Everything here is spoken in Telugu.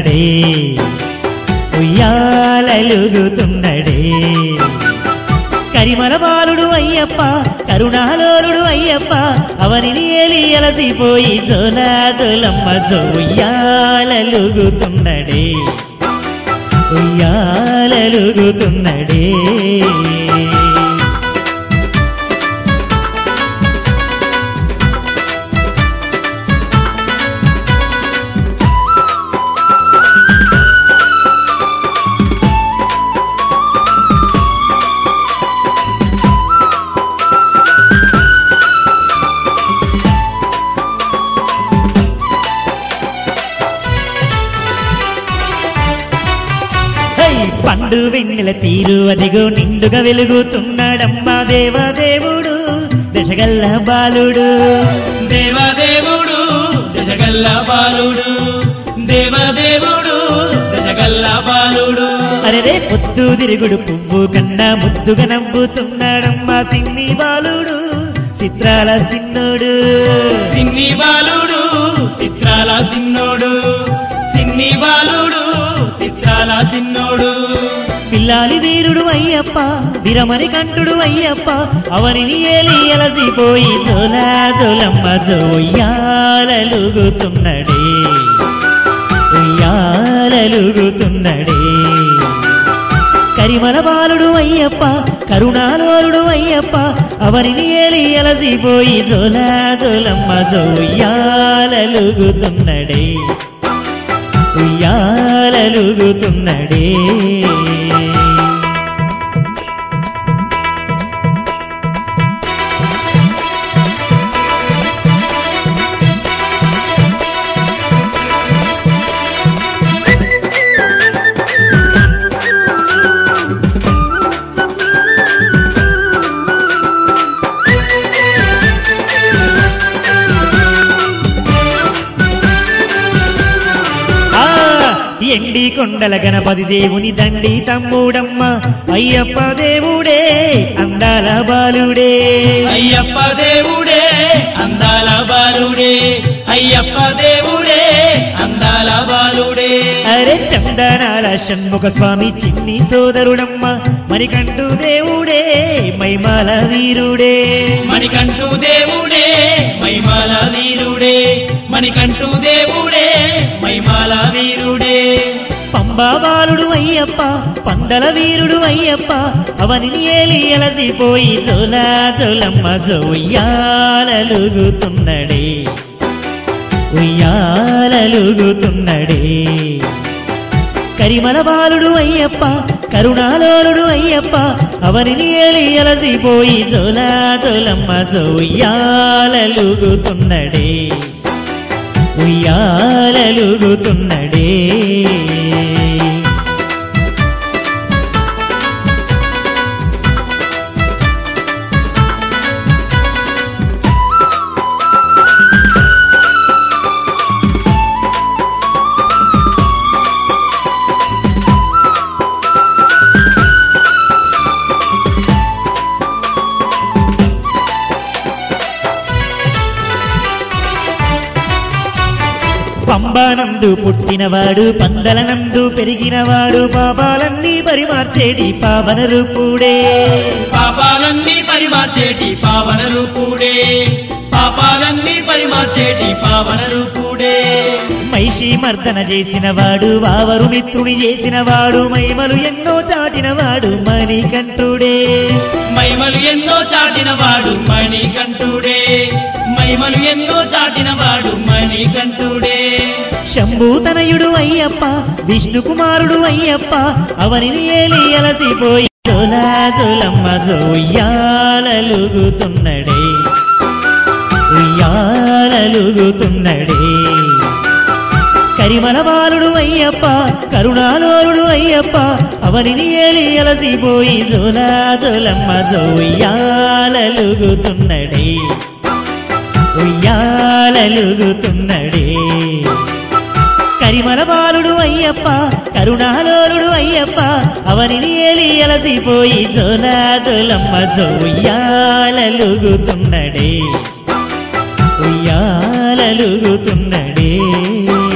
ఉయ్యాలలుగుతున్నడే ఉయ్యాలలుగుతున్నడే కరిమల బాలుడు అయ్యప్ప కరుణాలోలుడు అయ్యప్ప అవనిని ఏలి అలసిపోయి జోలా జోలమ్మ జో ఉయ్యాలలుగుతున్నడే ఉయ్యాలలుగుతున్నడే హై పండు వెన్నెల తీరు అదిగో నిండుగా వెలుగుతున్నాడమ్మా దేవదేవుడు దశగల్ల బాలుడు దేవదేవుడు దశగల్ల బాలుడు దేవదేవుడు దశగల్ల బాలుడు అరెరే పొద్దు తిరుగుడు పువ్వు కన్నా ముద్దుగా నవ్వుతున్నాడమ్మా సిన్ని బాలుడు చిత్రాల సిన్నోడు సిన్ని బాలుడు చిత్రాల సిన్నోడు సిన్ని బాలుడు చిత్రాల సిన్నోడు పిల్లాలి వీరుడు అయ్యప్ప విరమని కంఠుడు అయ్యప్ప అవనిని ఏలి అలసిపోయి జోలా జోలమ్మ జోయ్యాలలుగుతున్నడే ఉయ్యాలలుగుతున్నడే కరిమల బాలుడు అయ్యప్ప కరుణాలోలుడు అయ్యప్ప అవరిని ఏలి అలసిపోయి జోలా జోలమ్మ జోయ్యాలలుగుతున్నడే ఉయ్యాలలుగుతున్నడే ఆ ఎండి కొండల గణపతి దేవుని దండి తమ్ముడమ్మ అయ్యప్ప దేవుడే అందాల బాలుడే అయ్యప్ప దేవుడే అందాల బాలుడే అయ్యప్ప దేవుడే అందాల బాలుడే అరే చందనాల షణ్ముఖ స్వామి చిన్ని సోదరుడమ్మ మణికంఠు దేవుడే మైమాల వీరుడే మణికంఠు దేవుడే మైమాల వీరుడే మణికంఠు దేవుడే మైమాల వీరుడే పంబా బాలుడు అయ్యప్ప పందల వీరుడు అయ్యప్ప అవనిని ఏలి అలసిపోయి జోలా జోలమ్మ జోయ్యాలలుగుతున్నడే ఉయ్యాలలుగుతున్నడే కరిమల బాలుడు అయ్యప్ప కరుణాలోలుడు అయ్యప్ప అవనిని ఏలి అలసిపోయి జోలా జోలమ్మ జోయ్యాలలుగుతున్నడే ఉయ్యాలలుగుతున్నడే పంబానందు పుట్టినవాడు పందలనందు పెరిగినవాడు పాపాలన్నీ పరిమార్చేటి పావన రూపుడే పాపాలన్నీ పరిమార్చేటి పావన రూపుడే పాపాలన్నీ పరిమార్చేటి పావన రూపుడే మైషి మర్దన చేసినవాడు వావరు మిత్రుని చేసినవాడు మైమలు ఎన్నో చాటినవాడు మణికంఠుడే మైమలు ఎన్నో చాటినవాడు మణికంఠుడే మైమలు ఎన్నో చాటినవాడు మణికంఠుడే శంభూతనయుడు అయ్యప్ప విష్ణు కుమారుడు అయ్యప్ప అవనిని ఏలి అలసిపోయి జోలా జోలమ్మ జోయ్యాలలుగుతున్నడే ఉయ్యాలలుగుతున్నడే కరిమల బాలుడు అయ్యప్ప కరుణాలోలుడు అయ్యప్ప అవనిని ఏలి అలసిపోయి జోలా జోలమ్మ జోయ్యాలలుగుతున్నడే ఉయ్యాలలుగుతున్నడే కరిమల బాలుడు అయ్యప్ప కరుణాలోలుడు అయ్యప్ప అవనిని ఏలి అలసిపోయి జోలా జోలమ్మ జోయ్యాలలుగుతున్నడే ఉయ్యాలలుగుతున్నడే